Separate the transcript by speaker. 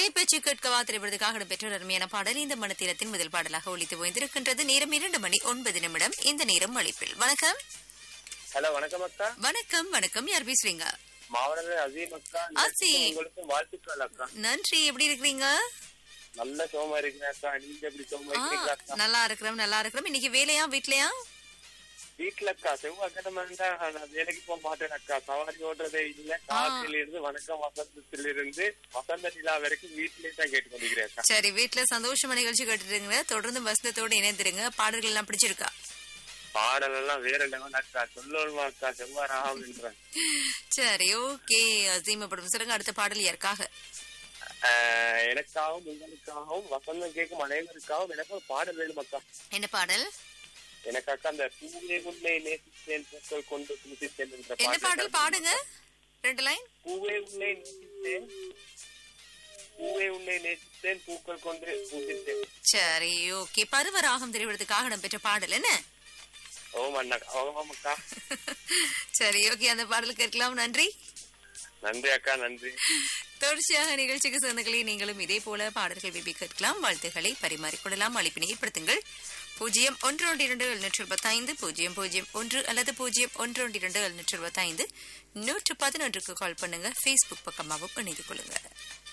Speaker 1: கிளி பேச்சு கேட்கவா திரைப்படத்துக்காக பெற்றோர் அருமையான பாடல் இந்த மனத்திரத்தின் முதல் பாடலாக ஒழித்து ஓய்ந்திருக்கின்றது நேரம் இரண்டு மணி ஒன்பது நிமிடம் இந்த நேரம் அழைப்பில் வணக்கம்
Speaker 2: ஹலோ வணக்கம் அக்கா
Speaker 1: வணக்கம் வணக்கம் யார் பேசுறீங்க
Speaker 2: மாவட்ட அசீம் அக்கா
Speaker 1: அசீம்.
Speaker 2: உங்களுக்கு வாழ்த்துக்கள் அக்கா
Speaker 1: நன்றி எப்படி இருக்கிறீங்க
Speaker 2: நல்ல சோமா இருக்கிறேன் அக்கா நீங்க எப்படி சோமா
Speaker 1: ஆ,
Speaker 2: இருக்கிறீங்களா அக்கா
Speaker 1: நல்லா இருக்கிறோம் நல்லா இருக்கிறோம் இன்னைக்கு வேலையா வீட்லயா
Speaker 2: வீட்டுல அக்கா செவ்வாய்க்கிழமை இருந்தா நான் வேலைக்கு போக மாட்டேன் அக்கா சவாரி ஓடுறதே இல்ல காலத்தில இருந்து வணக்கம் வசந்தத்துல இருந்து வசந்த நிலா வரைக்கும் வீட்லயே தான் கேட்டு கொண்டிருக்கிறேன் அக்கா
Speaker 1: சரி வீட்ல சந்தோஷமா நிகழ்ச்சி கேட்டுருங்க தொடர்ந்து வசந்தத்தோடு இணைந்திருங்க பாடல்கள் எல்லாம் பிடிச்சிருக்கா
Speaker 2: பாடல் எல்லாம் வேற லெவல் அக்கா சொல்லணுமா அக்கா செவ்வாய் ராகம்ன்றேன்
Speaker 1: சரி ஓகே அசீமப்படும் சொல்லுங்க அடுத்த பாடல் யாருக்காக
Speaker 2: ஆஹ் எனக்காகவும் உங்களுக்காகவும் வசந்தம் கேட்கும் அனைவருக்காகவும் எனக்கு ஒரு பாடல் வேணும் அக்கா
Speaker 1: என்ன பாடல்
Speaker 2: எனக்கு அக்கா அந்த பூவே உன்னை நேசித்தேன் பூக்கள் கொண்டு புதுப்பித்தேன் என்ற
Speaker 1: என்ன
Speaker 2: பாடல்
Speaker 1: பாடல் பாடுங்க ரெண்டு லைன்
Speaker 2: பூவே உன்னை நேசித்தேன் பூவே உன்னை நேசித்தேன் பூக்கள் கொண்டு பூசித்தேன்
Speaker 1: சரி ஓகே பருவராகம் திரைப்படத்துக்காக இடம்பெற்ற பாடல் என்ன
Speaker 2: ஓம் அண்ணா ஓம் அக்கா
Speaker 1: சரி ஓகே அந்த பாடல் கேட்கலாம் நன்றி
Speaker 2: நன்றி அக்கா நன்றி
Speaker 1: தொடர்ச்சியாக நிகழ்ச்சிக்கு சொந்தங்களே நீங்களும் இதே போல பாடல்கள் விபி கேட்கலாம் வாழ்த்துக்களை பரிமாறிக்கொள்ளலாம் அழைப்பினை ஏற்படுத்துங்கள் பூஜ்ஜியம் ஒன்று ஒன்று இரண்டு எழுநூற்று இருபத்தைந்து பூஜ்ஜியம் பூஜ்ஜியம் ஒன்று அல்லது பூஜ்ஜியம் ஒன்று ஒன்று இரண்டு எழுநூற்று இருபத்தைந்து நூற்று பதினொன்றுக்கு கால் பண்ணுங்க ஃபேஸ்புக் பக்கமாகவும் இணைந்து கொள்ளுங்க